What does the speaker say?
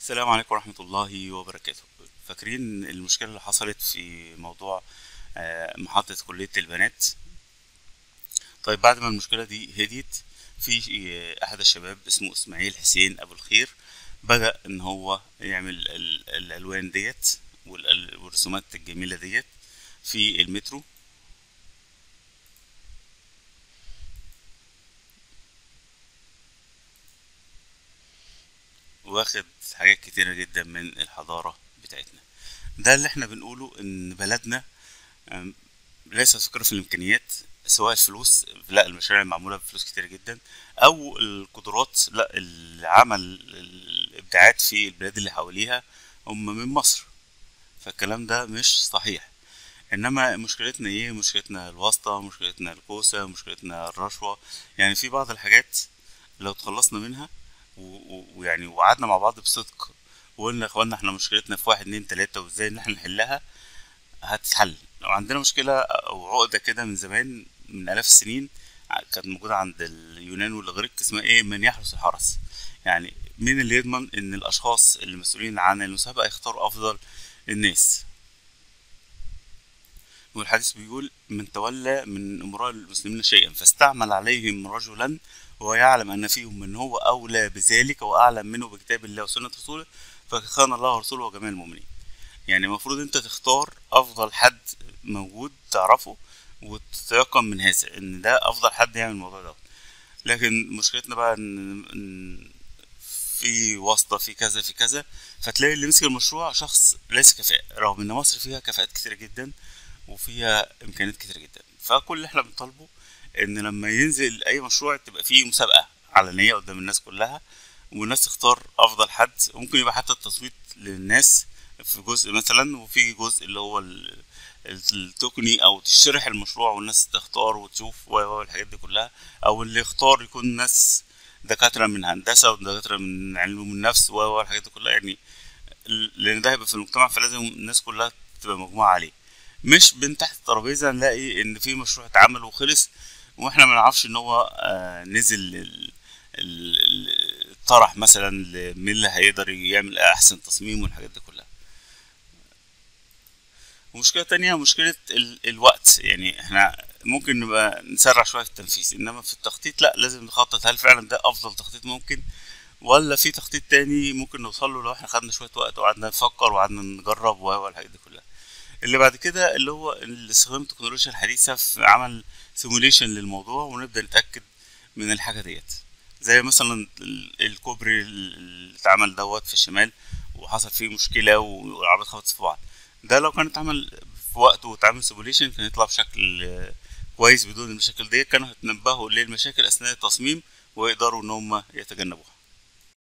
السلام عليكم ورحمة الله وبركاته فاكرين المشكلة اللي حصلت في موضوع آه، محطة كلية البنات طيب بعد ما المشكلة دي هديت في آه، أحد الشباب اسمه إسماعيل حسين أبو الخير بدأ إن هو يعمل ال- الألوان ديت والأل- والرسومات الجميلة ديت في المترو واخد حاجات كتيرة جدا من الحضارة بتاعتنا ده اللي احنا بنقوله ان بلدنا أم، ليس فكرة في الامكانيات سواء الفلوس لا المشاريع معمولة بفلوس كتير جدا او القدرات لا العمل الابداعات في البلاد اللي حواليها هم من مصر فالكلام ده مش صحيح انما مشكلتنا ايه مشكلتنا الواسطة مشكلتنا الكوسة مشكلتنا الرشوة يعني في بعض الحاجات لو تخلصنا منها و- و- ويعني وقعدنا مع بعض بصدق وقلنا يا اخوانا احنا مشكلتنا في واحد اتنين تلاتة وازاي ان احنا نحلها هتتحل لو عندنا مشكلة او عقدة كده من زمان من الاف السنين ع- كانت موجودة عند اليونان والاغريق اسمها ايه من يحرس الحرس يعني مين اللي يضمن ان الاشخاص اللي مسؤولين عن المسابقة يختاروا افضل الناس والحديث بيقول من تولى من امراء المسلمين شيئا فاستعمل عليهم رجلا وهو يعلم ان فيهم من هو اولى بذلك واعلم منه بكتاب الله وسنه رسوله فخان الله ورسوله وجميع المؤمنين يعني المفروض انت تختار افضل حد موجود تعرفه وتتيقن من هذا ان ده افضل حد يعمل الموضوع ده لكن مشكلتنا بقى ان إن في واسطة في كذا في كذا فتلاقي اللي مسك المشروع شخص ليس كفاءة رغم ان مصر فيها كفاءات كتيرة جدا وفيها امكانيات كتيرة جدا فكل اللي احنا بنطالبه ان لما ينزل اي مشروع تبقى فيه مسابقة علنية قدام الناس كلها والناس تختار افضل حد ممكن يبقى حتى التصويت للناس في جزء مثلا وفي جزء اللي هو ال- التقني او تشرح المشروع والناس تختار وتشوف و- و- الحاجات دي كلها او اللي يختار يكون ناس دكاترة من هندسة ودكاترة من علوم النفس و- و- الحاجات دي كلها يعني ال- لان ده هيبقى في المجتمع فلازم الناس كلها تبقى مجموعة عليه مش من تحت الترابيزة نلاقي ان في مشروع اتعمل وخلص واحنا ما نعرفش ان هو آه، نزل ال- ال- ال- الطرح مثلا لمين اللي هيقدر يعمل احسن تصميم والحاجات دي كلها ومشكلة تانية مشكلة ال- الوقت يعني احنا ممكن نبقى نسرع شوية في التنفيذ انما في التخطيط لا لازم نخطط هل فعلا ده افضل تخطيط ممكن ولا في تخطيط تاني ممكن نوصل له لو احنا خدنا شوية وقت وقعدنا نفكر وقعدنا نجرب و- والحاجات دي كلها اللي بعد كده اللي هو استخدام التكنولوجيا الحديثة في عمل سيموليشن للموضوع ونبدأ نتأكد من الحاجة ديت زي مثلا ال- الكوبري اللي اتعمل دوت في الشمال وحصل فيه مشكلة والعربيات خبطت في بعض ده لو كان اتعمل في وقته واتعمل سيموليشن كان يطلع بشكل آه، كويس بدون المشاكل ديت كانوا هيتنبهوا للمشاكل أثناء التصميم ويقدروا إن هم يتجنبوها